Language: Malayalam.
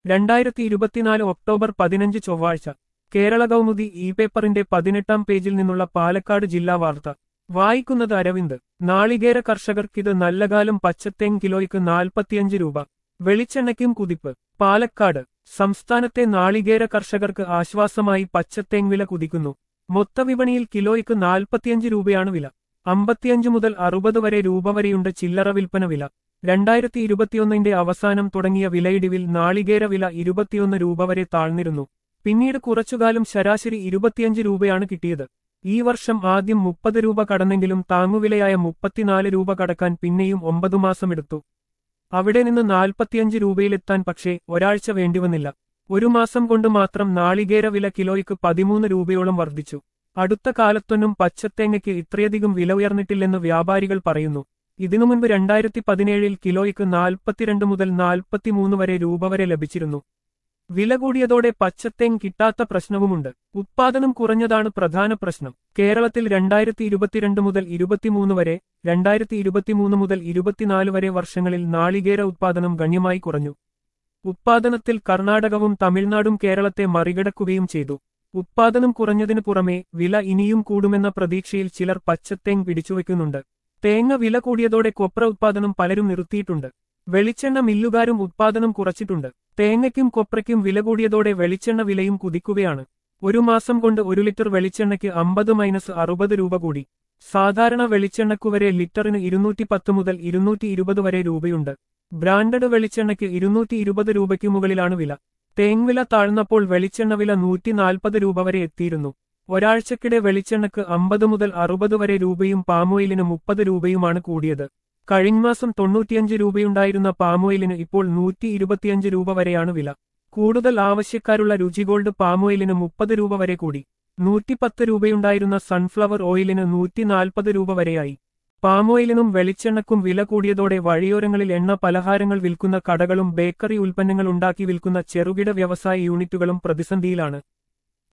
രണ്ടായിരത്തി ഇരുപത്തിനാല് ഒക്ടോബർ പതിനഞ്ച് ചൊവ്വാഴ്ച കേരള കൗമുദി ഇ പേപ്പറിന്റെ പതിനെട്ടാം പേജിൽ നിന്നുള്ള പാലക്കാട് ജില്ലാ വാർത്ത വായിക്കുന്നത് അരവിന്ദ് നാളികേര കർഷകർക്കിത് നല്ലകാലം പച്ചത്തേങ് കിലോയ്ക്ക് നാൽപ്പത്തിയഞ്ച് രൂപ വെളിച്ചെണ്ണയ്ക്കും കുതിപ്പ് പാലക്കാട് സംസ്ഥാനത്തെ നാളികേര കർഷകർക്ക് ആശ്വാസമായി പച്ചത്തേങ് വില കുതിക്കുന്നു മൊത്തവിപണിയിൽ കിലോയ്ക്ക് നാൽപ്പത്തിയഞ്ച് രൂപയാണ് വില അമ്പത്തിയഞ്ച് മുതൽ അറുപത് വരെ രൂപ വരെയുണ്ട് ചില്ലറ വിൽപ്പന വില രണ്ടായിരത്തി ഇരുപത്തിയൊന്നിന്റെ അവസാനം തുടങ്ങിയ വിലയിടിവിൽ നാളികേര വില ഇരുപത്തിയൊന്ന് രൂപ വരെ താഴ്ന്നിരുന്നു പിന്നീട് കുറച്ചുകാലം ശരാശരി ഇരുപത്തിയഞ്ച് രൂപയാണ് കിട്ടിയത് ഈ വർഷം ആദ്യം മുപ്പത് രൂപ കടന്നെങ്കിലും താങ്ങുവിലയായ മുപ്പത്തിനാല് രൂപ കടക്കാൻ പിന്നെയും ഒമ്പതു മാസമെടുത്തു അവിടെ നിന്ന് നാൽപ്പത്തിയഞ്ച് രൂപയിലെത്താൻ പക്ഷേ ഒരാഴ്ച വേണ്ടിവന്നില്ല ഒരു മാസം കൊണ്ട് മാത്രം നാളികേര വില കിലോയ്ക്ക് പതിമൂന്ന് രൂപയോളം വർദ്ധിച്ചു അടുത്ത കാലത്തൊന്നും പച്ചത്തേങ്ങയ്ക്ക് ഇത്രയധികം വില ഉയർന്നിട്ടില്ലെന്ന് വ്യാപാരികൾ പറയുന്നു ഇതിനു മുൻപ് രണ്ടായിരത്തി പതിനേഴിൽ കിലോയ്ക്ക് നാൽപ്പത്തിരണ്ട് മുതൽ നാൽപ്പത്തിമൂന്ന് വരെ രൂപ വരെ ലഭിച്ചിരുന്നു വില കൂടിയതോടെ പച്ചത്തേങ് കിട്ടാത്ത പ്രശ്നവുമുണ്ട് ഉത്പാദനം കുറഞ്ഞതാണ് പ്രധാന പ്രശ്നം കേരളത്തിൽ രണ്ടായിരത്തി ഇരുപത്തിരണ്ട് മുതൽ ഇരുപത്തിമൂന്ന് വരെ രണ്ടായിരത്തി ഇരുപത്തിമൂന്ന് മുതൽ ഇരുപത്തിനാല് വരെ വർഷങ്ങളിൽ നാളികേര ഉത്പാദനം ഗണ്യമായി കുറഞ്ഞു ഉത്പാദനത്തിൽ കർണാടകവും തമിഴ്നാടും കേരളത്തെ മറികടക്കുകയും ചെയ്തു ഉത്പാദനം കുറഞ്ഞതിനു പുറമെ വില ഇനിയും കൂടുമെന്ന പ്രതീക്ഷയിൽ ചിലർ പച്ചത്തേങ് പിടിച്ചുവെക്കുന്നുണ്ട് തേങ്ങ വില കൂടിയതോടെ കൊപ്ര ഉത്പാദനം പലരും നിർത്തിയിട്ടുണ്ട് വെളിച്ചെണ്ണ മില്ലുകാരും ഉത്പാദനം കുറച്ചിട്ടുണ്ട് തേങ്ങയ്ക്കും കൊപ്രയ്ക്കും വില കൂടിയതോടെ വെളിച്ചെണ്ണ വിലയും കുതിക്കുകയാണ് ഒരു മാസം കൊണ്ട് ഒരു ലിറ്റർ വെളിച്ചെണ്ണയ്ക്ക് അമ്പത് മൈനസ് അറുപത് രൂപ കൂടി സാധാരണ വെളിച്ചെണ്ണക്കുവരെ ലിറ്ററിന് ഇരുന്നൂറ്റി പത്ത് മുതൽ ഇരുന്നൂറ്റി ഇരുപത് വരെ രൂപയുണ്ട് ബ്രാൻഡഡ് വെളിച്ചെണ്ണയ്ക്ക് ഇരുന്നൂറ്റി ഇരുപത് രൂപയ്ക്ക് മുകളിലാണ് വില തേങ്വില താഴ്ന്നപ്പോൾ വെളിച്ചെണ്ണ വില നൂറ്റി നാൽപ്പത് രൂപ വരെ എത്തിയിരുന്നു ഒരാഴ്ചക്കിടെ വെളിച്ചെണ്ണക്ക് അമ്പത് മുതൽ അറുപത് വരെ രൂപയും പാമോയിലിന് മുപ്പത് രൂപയുമാണ് കൂടിയത് കഴിഞ്ഞ മാസം തൊണ്ണൂറ്റിയഞ്ച് രൂപയുണ്ടായിരുന്ന പാമോയിലിന് ഇപ്പോൾ നൂറ്റി ഇരുപത്തിയഞ്ച് രൂപ വരെയാണ് വില കൂടുതൽ ആവശ്യക്കാരുള്ള രുചിഗോൾഡ് പാമോയിലിന് മുപ്പത് രൂപ വരെ കൂടി നൂറ്റിപ്പത്ത് രൂപയുണ്ടായിരുന്ന സൺഫ്ലവർ ഓയിലിന് നൂറ്റി നാൽപ്പത് രൂപ വരെയായി പാമോയിലിനും വെളിച്ചെണ്ണക്കും വില കൂടിയതോടെ വഴിയോരങ്ങളിൽ എണ്ണ പലഹാരങ്ങൾ വിൽക്കുന്ന കടകളും ബേക്കറി ഉൽപ്പന്നങ്ങൾ ഉണ്ടാക്കി വിൽക്കുന്ന ചെറുകിട വ്യവസായ യൂണിറ്റുകളും പ്രതിസന്ധിയിലാണ്